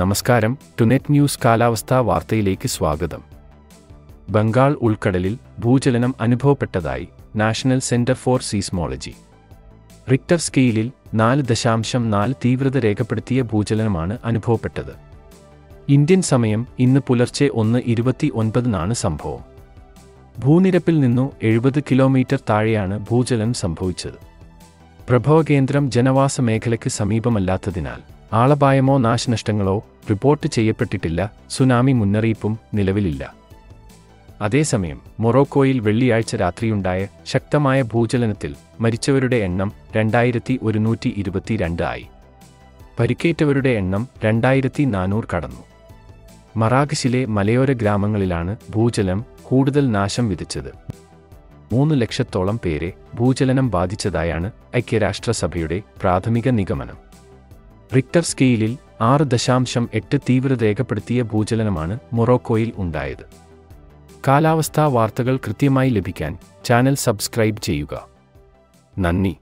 നമസ്കാരം ടുനെറ്റ് ന്യൂസ് കാലാവസ്ഥാ വാർത്തയിലേക്ക് സ്വാഗതം ബംഗാൾ ഉൾക്കടലിൽ ഭൂചലനം അനുഭവപ്പെട്ടതായി national centre for seismology Richter സ്കെയിലിൽ നാല് ദശാംശം നാല് തീവ്രത രേഖപ്പെടുത്തിയ ഭൂചലനമാണ് അനുഭവപ്പെട്ടത് ഇന്ത്യൻ സമയം ഇന്ന് പുലർച്ചെ ഒന്ന് ഇരുപത്തി ഒൻപതിനാണ് സംഭവം ഭൂനിരപ്പിൽ നിന്നു എഴുപത് കിലോമീറ്റർ താഴെയാണ് ഭൂചലനം സംഭവിച്ചത് പ്രഭവകേന്ദ്രം ജനവാസ മേഖലയ്ക്ക് സമീപമല്ലാത്തതിനാൽ ആളപായമോ നാശനഷ്ടങ്ങളോ റിപ്പോർട്ട് ചെയ്യപ്പെട്ടിട്ടില്ല സുനാമി മുന്നറിയിപ്പും നിലവിലില്ല അതേസമയം മൊറോക്കോയിൽ വെള്ളിയാഴ്ച രാത്രിയുണ്ടായ ശക്തമായ ഭൂചലനത്തിൽ മരിച്ചവരുടെ എണ്ണം രണ്ടായിരത്തി ഒരുന്നൂറ്റി ഇരുപത്തിരണ്ട് ആയി പരിക്കേറ്റവരുടെ എണ്ണം രണ്ടായിരത്തി നാനൂറ് കടന്നു മറാകശിലെ മലയോര ഗ്രാമങ്ങളിലാണ് ഭൂചലനം കൂടുതൽ നാശം വിതച്ചത് മൂന്ന് ലക്ഷത്തോളം പേരെ ഭൂചലനം ബാധിച്ചതായാണ് ഐക്യരാഷ്ട്രസഭയുടെ പ്രാഥമിക നിഗമനം റിക്ടർ സ്കെയിലിൽ ആറ് ദശാംശം എട്ട് തീവ്രത രേഖപ്പെടുത്തിയ ഭൂചലനമാണ് മൊറോക്കോയിൽ ഉണ്ടായത് കാലാവസ്ഥാ വാർത്തകൾ കൃത്യമായി ലഭിക്കാൻ ചാനൽ സബ്സ്ക്രൈബ് ചെയ്യുക നന്ദി